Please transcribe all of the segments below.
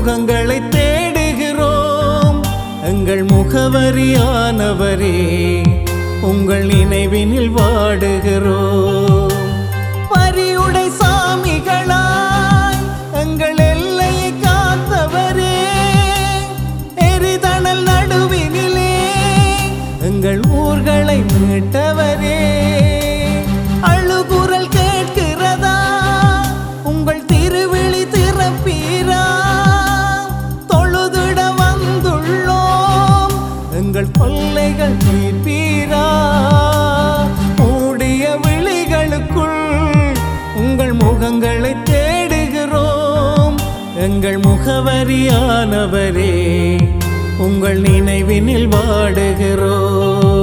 முகங்களை தேடுகிறோம் எங்கள் முகவரியானவரே உங்கள் நினைவினில் வாடுகிறோம் பரியுடை சாமிகளாய் எங்கள் எல்லையை காத்தவரே எரிதணல் நடுவினிலே எங்கள் ஊர்களை மீட்டவரே அழுகுரல் கேட்கிறதா உங்கள் திருவிழி திறப்பீரா தொழுதிட வந்துள்ளோம் எங்கள் கொல்லைகள் தீர்ப்பீரா மூடிய விழிகளுக்குள் உங்கள் முகங்களை தேடுகிறோம் எங்கள் முகவரியானவரே உங்கள் நினைவினில் வாடுகிறோம்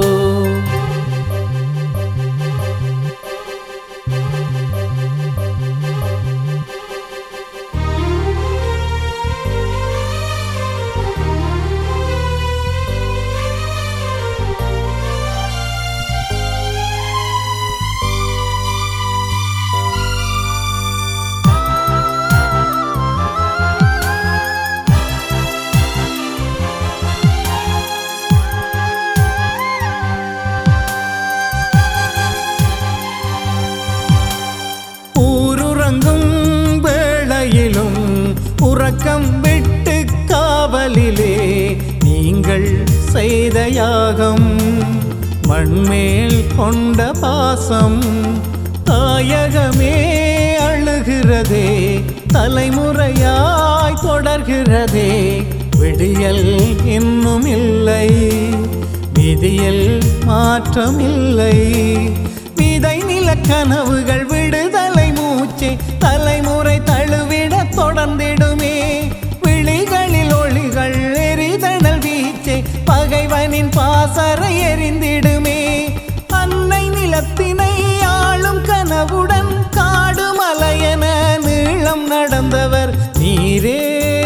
ஊருறங்கும் வேளையிலும் உறக்கம் விட்டு காவலிலே நீங்கள் செய்த யாகம் மண்மேல் கொண்ட பாசம் தாயகமே அழுகிறதே தலைமுறையாய் தொடர்கிறதே விடியல் இன்னும் இல்லை விதியில் மாற்றமில்லை விதை நில கனவுகள் விடுதலை மூச்சே தலைமுறை தழுவிட தொடர்ந்திடுமே விழிகளில் ஒளிகள் எரிதணல் வீச்சே பகைவனின் பாசறை எரிந்திடுமே அன்னை நிலத்தினை ஆளும் கனவுடன் காடு மலையென நீளம் நடந்தவர் நீரே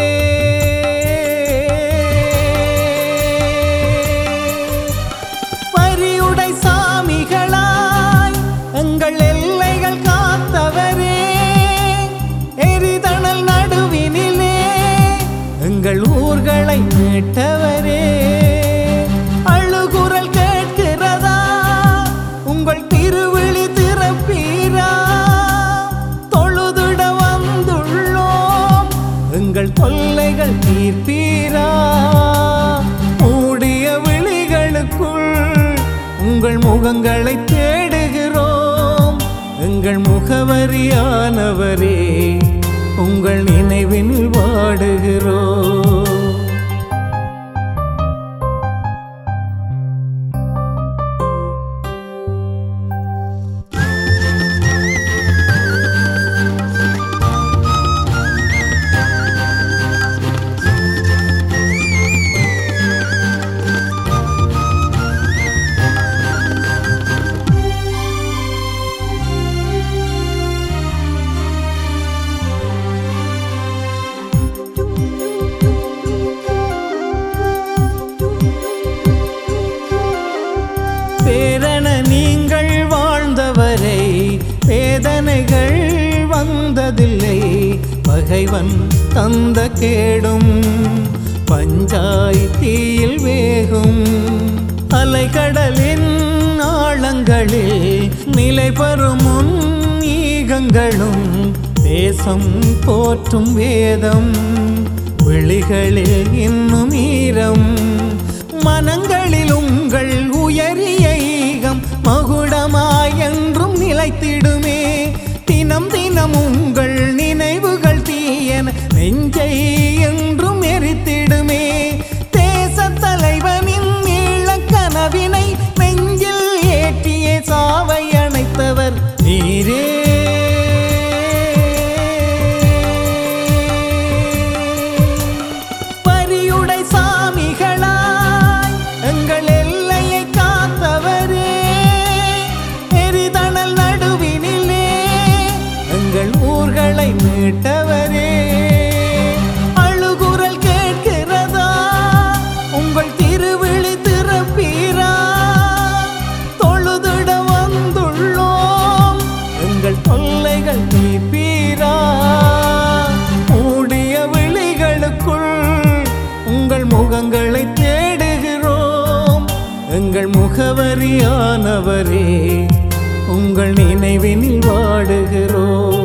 பரியுடை சாமிகளாய் எங்கள் எல்லைகள் காத்தவரே எரிதணல் நடுவினிலே எங்கள் ஊர்களை மீட்டவரே அழுகுரல் கேட்கிறதா உங்கள் திருவிழி திறப்பீரா தொழுதிட வந்துள்ளோம் எங்கள் தொல்லைகள் தீர்ப்பீரா மூடிய விழிகளுக்குள் உங்கள் முகங்களை தேடுகிறோம் எங்கள் முகவரியானவரே உங்கள் நினைவினில் வாடுகிறோம் பேரண நீங்கள் வாழ்ந்தவரை வேதனைகள் வந்ததில்லை பகைவன் தந்த கேடும் பஞ்சாய் தீயில் வேகும் அலைக்கடலின் ஆழங்களில் நிலை பெறும் முன் ஈகங்களும் தேசம் போற்றும் வேதம் விழிகளில் இன்னும் ஈரம் மனங்களில் உங்கள் உயரிய ஈகம் மகுடமாய் என்றும் நிலைத்திடுமே தினம் தினம் உங்கள் நினைவுகள் தீயன நெஞ்சை என்றும் எரித்திடுமே தேச தலைவனின் ஈழக்கனவினை நெஞ்சில் ஏற்றிய சாவை அணைத்தவர் நீரே பரியுடை சாமிகளாய் எங்கள் எல்லையை காத்தவரே எரிதணல் நடுவினிலே எங்கள் ஊர்களை மீட்டவரே அழுகுரல் கேட்கிறதா உங்கள் திருவிழி திறப்பீரா தொழுதிட வந்துள்ள செம்மறியானவரே உங்கள் நினைவினில் வாடுகிறோம்